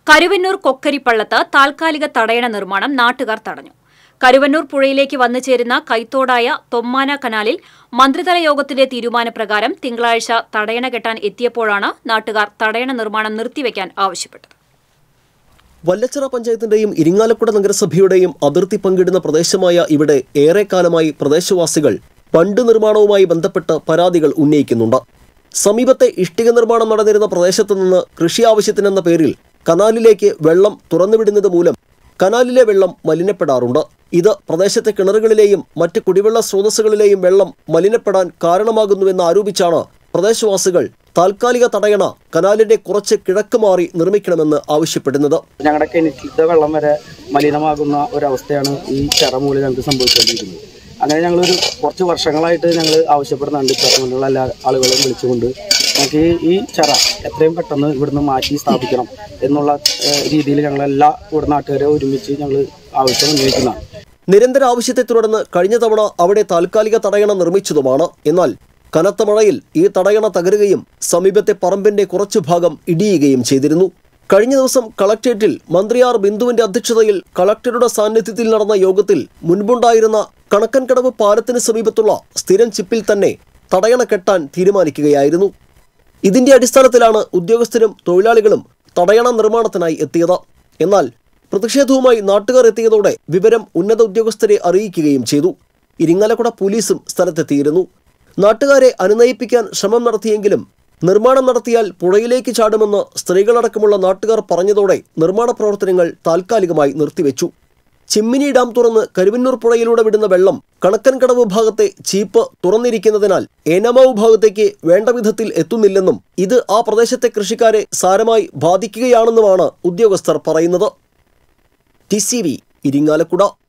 കരുവന്നൂർ കൊക്കരിപ്പള്ളത്ത് താൽക്കാലിക തടയണ നിർമ്മാണം നാട്ടുകാർ തടഞ്ഞു കരുവന്നൂർ പുഴയിലേക്ക് വന്നു ചേരുന്ന കൈത്തോടായ തൊമ്മാന കനാലിൽ മന്ത്രിതല യോഗത്തിന്റെ തീരുമാനപ്രകാരം തിങ്കളാഴ്ച തടയണ കെട്ടാൻ എത്തിയപ്പോഴാണ് നാട്ടുകാർ തടയണ നിർമ്മാണം നിർത്തിവെക്കാൻ ആവശ്യപ്പെട്ടത് വല്ലച്ചിറ പഞ്ചായത്തിന്റെയും ഇരിങ്ങാലക്കുട നഗരസഭയുടെയും അതിർത്തി പങ്കിടുന്ന പ്രദേശമായ ഇവിടെ ഏറെക്കാലമായി പ്രദേശവാസികൾ ബണ്ട് നിർമ്മാണവുമായി ബന്ധപ്പെട്ട് പരാതികൾ ഉന്നയിക്കുന്നുണ്ട് സമീപത്തെ ഇഷ്ടിക നിർമ്മാണം നടന്നിരുന്ന പ്രദേശത്തു നിന്ന് കൃഷി ആവശ്യത്തിനെന്ന പേരിൽ കനാലിലേക്ക് വെള്ളം തുറന്നുവിടുന്നത് മൂലം കനാലിലെ വെള്ളം മലിനപ്പെടാറുണ്ട് ഇത് പ്രദേശത്തെ കിണറുകളിലെയും മറ്റ് കുടിവെള്ള സ്രോതസ്സുകളിലെയും വെള്ളം മലിനപ്പെടാൻ കാരണമാകുന്നുവെന്ന് ആരോപിച്ചാണ് പ്രദേശവാസികൾ താൽക്കാലിക തടയണ കനാലിന്റെ കുറച്ച് കിഴക്ക് മാറി നിർമ്മിക്കണമെന്ന് ആവശ്യപ്പെടുന്നത് ഞങ്ങളുടെ കിണറ്റിലത്തെ വെള്ളം വരെ മലിനമാകുന്ന ഒരവസ്ഥയാണ് ഈ ചിറ മൂലം ഞങ്ങൾക്ക് സംഭവിച്ചുകൊണ്ടിരിക്കുന്നത് അങ്ങനെ ഞങ്ങളൊരു കുറച്ച് വർഷങ്ങളായിട്ട് ഞങ്ങൾ ആവശ്യപ്പെടുന്നുണ്ട് ചെറുമുള്ള എല്ലാ ആളുകളെയും വിളിച്ചുകൊണ്ട് നമുക്ക് ഈ ഈ ചിറ എത്രയും പെട്ടെന്ന് ഇവിടുന്ന് മാറ്റി സ്ഥാപിക്കണം എന്നുള്ള ഏഹ്, രീതിയിൽ ഞങ്ങളെല്ലാ ഇവിടെ നാട്ടുകാരെ ഒരുമിച്ച് ഞങ്ങൾ ആവശ്യം ഉന്നയിക്കുന്നതാണ് നിരന്തര ആവശ്യത്തെ തുടർന്ന് കഴിഞ്ഞ തവണ അവിടെ താൽക്കാലിക തടയണ നിർമ്മിച്ചതുമാണ് എന്നാൽ കനത്ത മഴയിൽ ഈ തടയണ തകരുകയും സമീപത്തെ പറമ്പിന്റെ കുറച്ചു ഭാഗം ഇടിയുകയും ചെയ്തിരുന്നു കഴിഞ്ഞ ദിവസം കളക്ട്രേറ്റിൽ മന്ത്രി ആർ ബിന്ദുവിന്റെ അധ്യക്ഷതയിൽ കളക്ടറുടെ സാന്നിധ്യത്തിൽ നടന്ന യോഗത്തിൽ മുൻപുണ്ടായിരുന്ന കണക്കൻകടവ് പാലത്തിന് സമീപത്തുള്ള സ്ഥിരം ചിപ്പിൽ തന്നെ തടയണ കെട്ടാൻ തീരുമാനിക്കുകയായിരുന്നു ഇതിന്റെ അടിസ്ഥാനത്തിലാണ് ഉദ്യോഗസ്ഥരും തൊഴിലാളികളും തടയണ നിർമ്മാണത്തിനായി എത്തിയത് എന്നാൽ പ്രതിഷേധവുമായി നാട്ടുകാർ എത്തിയതോടെ വിവരം ഉന്നത ഉദ്യോഗസ്ഥരെ അറിയിക്കുകയും ചെയ്തു ഇരിങ്ങാലക്കുട പോലീസും സ്ഥലത്തെത്തിയിരുന്നു നാട്ടുകാരെ അനുനയിപ്പിക്കാൻ ശ്രമം നടത്തിയെങ്കിലും നിർമ്മാണം നടത്തിയാൽ പുഴയിലേക്ക് ചാടുമെന്ന് സ്ത്രീകളടക്കമുള്ള നാട്ടുകാർ പറഞ്ഞതോടെ നിർമ്മാണ പ്രവർത്തനങ്ങൾ താൽക്കാലികമായി നിർത്തിവെച്ചു ചിമ്മിനി ഡാം തുറന്ന് കരുവന്നൂർ പുഴയിലൂടെ വിടുന്ന വെള്ളം കണക്കൻകടവ് ഭാഗത്തെ ചീപ്പ് തുറന്നിരിക്കുന്നതിനാൽ ഏനാമാവ് ഭാഗത്തേക്ക് വേണ്ട വിധത്തിൽ എത്തുന്നില്ലെന്നും ഇത് ആ പ്രദേശത്തെ കൃഷിക്കാരെ സാരമായി ബാധിക്കുകയാണെന്നുമാണ് ഉദ്യോഗസ്ഥർ പറയുന്നത് ടി സി വി ഇരിങ്ങാലക്കുട